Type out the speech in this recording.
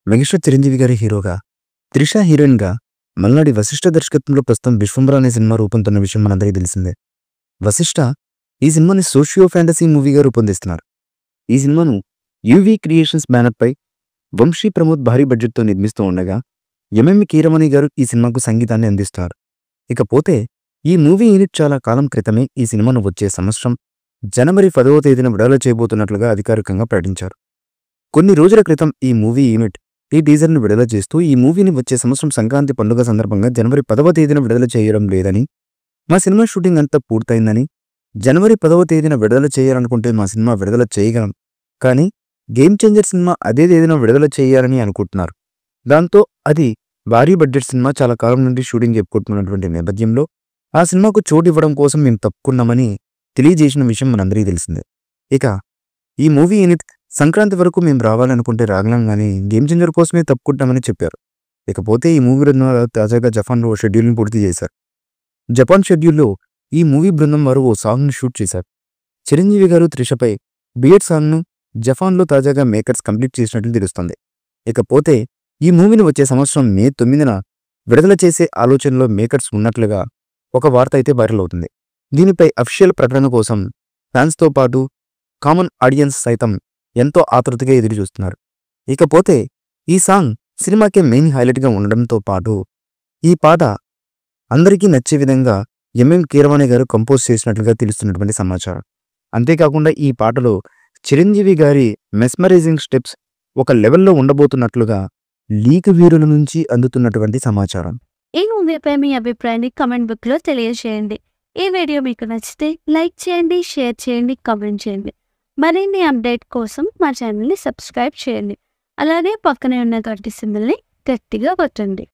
megastar Chiranjeevi గారి హీరోగా త్రిష హీరోయిన్గా మల్నాడి వశిష్ఠ దర్శకత్వంలో ప్రస్తుతం విశ్వంబర అనే సినిమా రూపొందుతున్న విషయం మనందరికీ తెలిసిందే వశిష్ఠ ఈ సినిమాని సోషియో ఫ్యాంటసీ మూవీగా రూపొందిస్తున్నారు ఈ సినిమాను యూవీ క్రియేషన్స్ బ్యానర్పై వంశీ ప్రమోద్ భారీ బడ్జెట్తో నిర్మిస్తూ ఉండగా ఎంఎం కీరమణి గారు ఈ సినిమాకు సంగీతాన్ని అందిస్తారు ఇకపోతే ఈ మూవీ యూనిట్ చాలా కాలం క్రితమే ఈ సినిమాను వచ్చే సంవత్సరం జనవరి పదవ తేదీన విడుదల చేయబోతున్నట్లుగా అధికారికంగా ప్రకటించారు కొన్ని రోజుల క్రితం ఈ మూవీ యూనిట్ ఈ టీజర్ను విడుదల చేస్తూ ఈ మూవీని వచ్చే సంవత్సరం సంక్రాంతి పండుగ సందర్భంగా జనవరి పదవ తేదీన విడుదల చేయడం లేదని మా సినిమా షూటింగ్ అంతా పూర్తయిందని జనవరి పదవ తేదీన విడుదల చేయాలనుకుంటే మా సినిమా విడుదల చేయగలం కానీ గేమ్ చేంజర్ సినిమా అదే తేదీన విడుదల చేయాలని అనుకుంటున్నారు దాంతో అది భారీ బడ్జెట్ సినిమా చాలా కాలం నుండి షూటింగ్ చెప్పుకుంటున్నటువంటి నేపథ్యంలో ఆ సినిమాకు చోటు ఇవ్వడం కోసం మేము తప్పుకున్నామని తెలియజేసిన విషయం మనందరికీ తెలిసిందే ఇక ఈ మూవీ యూనిట్ సంక్రాంతి వరకు మేము రావాలనుకుంటే రాగలం కానీ గేమ్ చేంజర్ కోసమే తప్పుకుంటామని చెప్పారు ఇకపోతే ఈ మూవీ బృందం వారు తాజాగా జపాన్లో ఓ షెడ్యూల్ని పూర్తి చేశారు జపాన్ షెడ్యూల్లో ఈ మూవీ బృందం వారు ఓ సాంగ్ను షూట్ చేశారు చిరంజీవి గారు త్రిషపై బియట్ సాంగ్ను జపాన్లో తాజాగా మేకర్స్ కంప్లీట్ చేసినట్లు తెలుస్తుంది ఇకపోతే ఈ మూవీని వచ్చే సంవత్సరం మే తొమ్మిదిన విడుదల చేసే ఆలోచనలో మేకర్స్ ఉన్నట్లుగా ఒక వార్త అయితే వైరల్ అవుతుంది దీనిపై అఫీషియల్ ప్రకటన కోసం ఫ్యాన్స్తో పాటు కామన్ ఆడియన్స్ సైతం ఎంతో ఆతృతగా ఎదురు చూస్తున్నారు ఇకపోతే ఈ సాంగ్ సినిమాకే మెయిన్ హైలైట్గా ఉండడంతో పాటు ఈ పాట అందరికీ నచ్చే విధంగా ఎంఎం కీరవాణి గారు కంపోజ్ చేసినట్లుగా తెలుస్తున్నటువంటి సమాచారం అంతేకాకుండా ఈ పాటలో చిరంజీవి గారి మెస్మరైజింగ్ స్టెప్స్ ఒక లెవెల్లో ఉండబోతున్నట్లుగా లీక్ వీరుల నుంచి అందుతున్నటువంటి సమాచారం ఈ మూవీపై మీ అభిప్రాయాన్ని కమెంట్ బుక్లో తెలియజేయండి ఈ వీడియో మీకు నచ్చితే లైక్ చేయండి షేర్ చేయండి కామెంట్ చేయండి మరిన్ని అప్డేట్ కోసం మా ఛానల్ని సబ్స్క్రైబ్ చేయండి అలానే పక్కనే ఉన్న గట్టి సింబల్ని గట్టిగా కొట్టండి